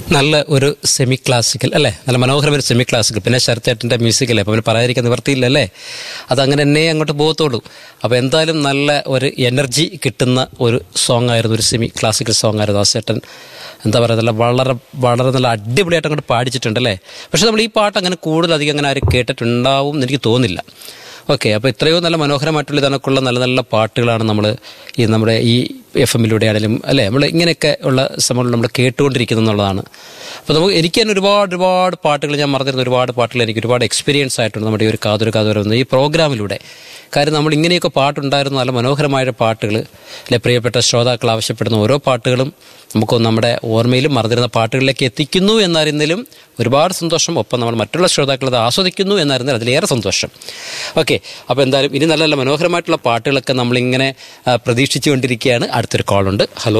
നല്ല ഒരു semi classical അല്ലേ നല്ല മനോഹരമായ ഒരു സെമി ക്ലാസിക്കൽ പിന്നെ ശരത്തേട്ടൻ്റെ മ്യൂസിക്കല്ലേ അപ്പോൾ അവന് പറയാതിരിക്കാൻ നിവർത്തിയില്ലല്ലേ അതങ്ങനെ എന്നെ അങ്ങോട്ട് പോകത്തുള്ളൂ അപ്പോൾ എന്തായാലും നല്ല ഒരു എനർജി കിട്ടുന്ന ഒരു സോങ് ആയിരുന്നു ഒരു സെമി ക്ലാസിക്കൽ സോങ് ആയിരുന്നു ദാസേട്ടൻ എന്താ പറയുക നല്ല വളരെ വളരെ നല്ല അടിപൊളിയായിട്ട് അങ്ങോട്ട് പാടിച്ചിട്ടുണ്ട് അല്ലേ പക്ഷെ നമ്മൾ ഈ പാട്ട് അങ്ങനെ കൂടുതൽ അധികം അങ്ങനെ ആരും കേട്ടിട്ടുണ്ടാവും എന്ന് എനിക്ക് തോന്നുന്നില്ല ഓക്കെ അപ്പോൾ ഇത്രയോ നല്ല മനോഹരമായിട്ടുള്ള ഇതണക്കുള്ള നല്ല നല്ല പാട്ടുകളാണ് നമ്മൾ ഈ നമ്മുടെ ഈ എഫ് എമ്മിലൂടെ ആണെങ്കിലും അല്ലേ നമ്മൾ ഇങ്ങനെയൊക്കെ ഉള്ള സമയങ്ങളിൽ നമ്മൾ കേട്ടുകൊണ്ടിരിക്കുന്നത് എന്നുള്ളതാണ് അപ്പോൾ നമുക്ക് എനിക്ക് തന്നെ ഒരുപാട് ഒരുപാട് പാട്ടുകൾ ഞാൻ മറന്നിരുന്ന ഒരുപാട് പാട്ടുകൾ എനിക്ക് ഒരുപാട് എക്സ്പീരിയൻസ് ആയിട്ടുണ്ട് നമ്മുടെ ഈ ഒരു കാതൊരു കാതൊരു ഈ പ്രോഗ്രാമിലൂടെ കാര്യം നമ്മൾ ഇങ്ങനെയൊക്കെ പാട്ടുണ്ടായിരുന്ന നല്ല മനോഹരമായ പാട്ടുകൾ അല്ലെ പ്രിയപ്പെട്ട ശ്രോതാക്കൾ ആവശ്യപ്പെടുന്ന ഓരോ പാട്ടുകളും നമുക്ക് നമ്മുടെ ഓർമ്മയിലും മറന്നിരുന്ന പാട്ടുകളിലേക്ക് എത്തിക്കുന്നു എന്നറിയുന്നതിലും ഒരുപാട് സന്തോഷം ഒപ്പം നമ്മൾ മറ്റുള്ള ശ്രോതാക്കൾ അത് ആസ്വദിക്കുന്നു എന്നറിയുന്നതിൽ അതിലേറെ സന്തോഷം ഓക്കെ അപ്പോൾ എന്തായാലും ഇനി നല്ല നല്ല മനോഹരമായിട്ടുള്ള പാട്ടുകളൊക്കെ നമ്മളിങ്ങനെ ആ, പ്രതീക്ഷിച്ചുകൊണ്ടിരിക്കുകയാണ് അടുത്തൊരു കോളുണ്ട് ഹലോ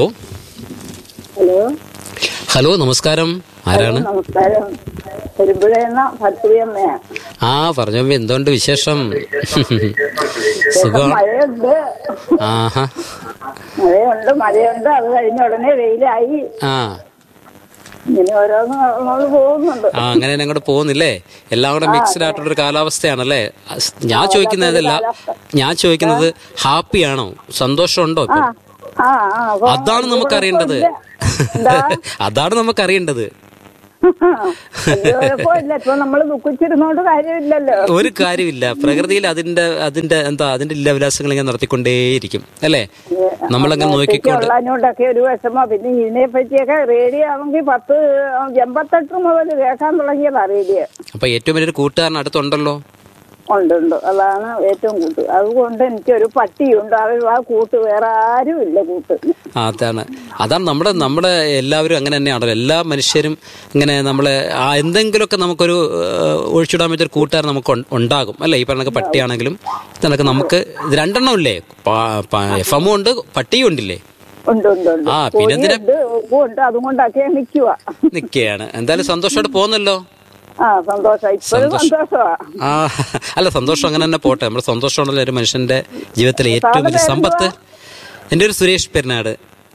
ഹലോ ഹലോ നമസ്കാരം ആരാണ് നമസ്കാരം പെരുമ്പുഴയെന്ന ഭർത്തൃയമ്മയാ ആ പറഞ്ഞോ എന്തുകൊണ്ട് വിശേഷം ഇപ്പം സുഖം മഴയുണ്ട് ആഹാ മഴയുണ്ട് മഴയുണ്ട് അത് കഴിഞ്ഞ ഉടനെ വെയിലായി ആ ഇങ്ങനെ ഓരോന്ന് നമ്മൾ പോകുന്നുണ്ട് ആ അങ്ങനെ തന്നെ അങ്ങോട്ട് പോകുന്നില്ലേ എല്ലാം കൂടെ മിക്സ്ഡ് ആയിട്ടുള്ള ഒരു കാലാവസ്ഥയാണല്ലേ അസ്- ഞാൻ ചോദിക്കുന്നതല്ല ഞാൻ ചോദിക്കുന്നത് ഹാപ്പി ആണോ സന്തോഷമുണ്ടോ ഇപ്പൊ ആ ആ അപ്പൊ അതാണ് നമുക്ക് അറിയേണ്ടത് എന്താ? അതാണ് നമുക്ക് അറിയേണ്ടത് വലിയ കുഴപ്പമില്ല ഇപ്പൊ നമ്മൾ ദുഃഖിച്ചിരുന്നോണ്ട് കാര്യമില്ലല്ലോ ഒരു കാര്യമില്ല പ്രകൃതിയിൽ അതിന്റെ അതിന്റെ എന്താ അതിന്റെ ലവലാസങ്ങൾ ഇങ്ങനെ നടത്തിക്കൊണ്ടേയിരിക്കും അല്ലേ നമ്മളങ്ങനെ നോക്കിക്കൊണ്ട് ഉള്ളതിനോടൊക്കെ ഒരു വിഷമോ പിന്നെ ഇതിനെ പറ്റിയൊക്കെ റേഡിയോ ആണെങ്കിൽ പത്ത് എൺപത്തെട്ട് മുതൽ കേൾക്കാൻ തുടങ്ങിയതാ റേഡിയോ അപ്പൊ ഏറ്റവും വലിയൊരു കൂട്ടുകാരൻ അടുത്തുണ്ടല്ലോ ഉണ്ട് ഉണ്ട് അതാണ് ഏറ്റവും കൂട്ട് അതുകൊണ്ട് എനിക്കൊരു പട്ടിയുണ്ട് അത് ആ കൂട്ട് വേറെ ആരും ഇല്ല കൂട്ട് ആ, അതാണ് അതാണ് നമ്മുടെ നമ്മുടെ എല്ലാവരും അങ്ങനെ തന്നെയാണല്ലോ എല്ലാ മനുഷ്യരും ഇങ്ങനെ നമ്മളെ ആ എന്തെങ്കിലുമൊക്കെ നമുക്കൊരു ഏഹ്, ഒഴിച്ചിടാൻ പറ്റിയ ഒരു കൂട്ടുകാരൻ നമുക്ക് ഉൺ- ഉണ്ടാകും അല്ലേ ഈ പറഞ്ഞ പട്ടിയാണെങ്കിലും ഇതൊക്കെ നമുക്ക് ഇത് രണ്ടെണ്ണം ഇല്ലേ എഫ് എമ്മും ഉണ്ട് പട്ടിയും ഉണ്ടില്ലേ ഉണ്ട് ഉണ്ട് ഉണ്ട് ആ, പിന്നെ എന്തിനാ- കോഴിയുണ്ട്, ഉണ്ട് അതുകൊണ്ടൊക്കെ നിൽക്കുക നിൽക്കുകയാണ് എന്തായാലും സന്തോഷമായിട്ട് പോകുന്നല്ലോ ആ സന്തോഷം ഇപ്പോഴും സന്തോഷമാ ആ അല്ല സന്തോഷം അങ്ങനെ തന്നെ പോട്ടെ നമ്മുടെ സന്തോഷമാണല്ലോ ഒരു മനുഷ്യന്റെ ജീവിതത്തിലെ ഏറ്റവും വലിയ സമ്പത്ത് എൻ്റെ ഒരു സുരേഷ് പെരുന്നാട്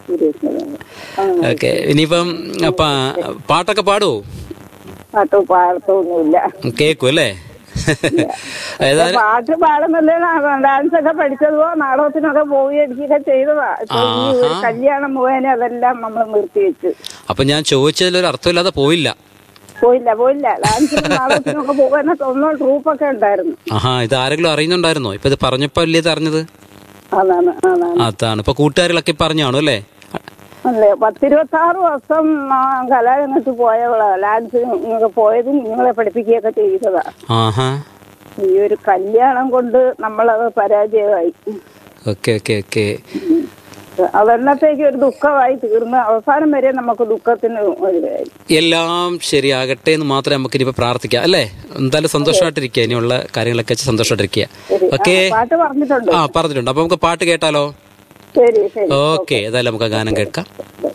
ഓക്കെ ഇനിയിപ്പം അപ്പ പാട്ടൊക്കെ പാടുവോ പാട്ട് പാടത്തൊന്നുമില്ല കേക്കും അല്ലേ ഏതായാലും പാട്ട് പാടുന്നല്ലേ ഡാൻസ് ഒക്കെ പഠിച്ചതോ നാടകത്തിനൊക്കെ പോയി അടിക്കുകയൊക്കെ ചെയ്തതാ ഇപ്പൊ ഈ ഒരു കല്യാണം മുഖേന അതെല്ലാം നമ്മൾ നിർത്തിവെച്ചു അപ്പൊ ഞാൻ ചോദിച്ചതിലൊരു അർത്ഥമില്ലാതെ പോയില്ല പോയില്ല പോയില്ല ഡാൻസിനും നാടകത്തിനൊക്കെ പോകാൻ ഒന്നും ട്രൂപ്പൊക്കെ ഉണ്ടായിരുന്നു ആഹാ ഇത് ആരെങ്കിലും അറിയുന്നുണ്ടായിരുന്നോ ഇപ്പൊ ഇത് പറഞ്ഞപ്പോ അല്ലേ ഇത് അറിഞ്ഞത് അതാണ് അതാണ് അതാണ് ഇപ്പൊ കൂട്ടുകാരികളൊക്കെ പറഞ്ഞു കാണും അല്ലേ അല്ലേ പത്തിരുപത്തി ആറ് വർഷം ആ, കലാരംഗത്ത് പോയവളാ ഡാൻസിനും ഇങ്ങൊക്കെ പോയതും നിങ്ങളെ പഠിപ്പിക്കുകയൊക്കെ ചെയ്തതാ ആഹാ ഈ ഒരു കല്യാണം കൊണ്ട് നമ്മളത് പരാജയമായി ഓക്കെ ഓക്കെ ഓക്കെ അതെന്നത്തേക്ക് ഒരു ദുഃഖമായി തീർന്ന് അവസാനം വരെ നമുക്ക് ദുഃഖത്തിന് ഒഴിവായി എല്ലാം ശരിയാകട്ടെ എന്ന് മാത്രമേ നമുക്ക് ഇനിയിപ്പോ പ്രാർത്ഥിക്കാം അല്ലേ എന്തായാലും സന്തോഷമായിട്ടിരിക്കുക ഇനിയുള്ള കാര്യങ്ങളൊക്കെ വെച്ച് സന്തോഷമായിട്ടിരിക്കുക ശരി. ഓക്കെ ആ, പാട്ട് പറഞ്ഞിട്ടുണ്ട് ആ പറഞ്ഞിട്ടുണ്ട് അപ്പൊ നമുക്ക് പാട്ട് കേട്ടാലോ ശരി ശരി ഓക്കെ ഏതായാലും നമുക്ക് ആ ഗാനം കേൾക്കാം ശരി.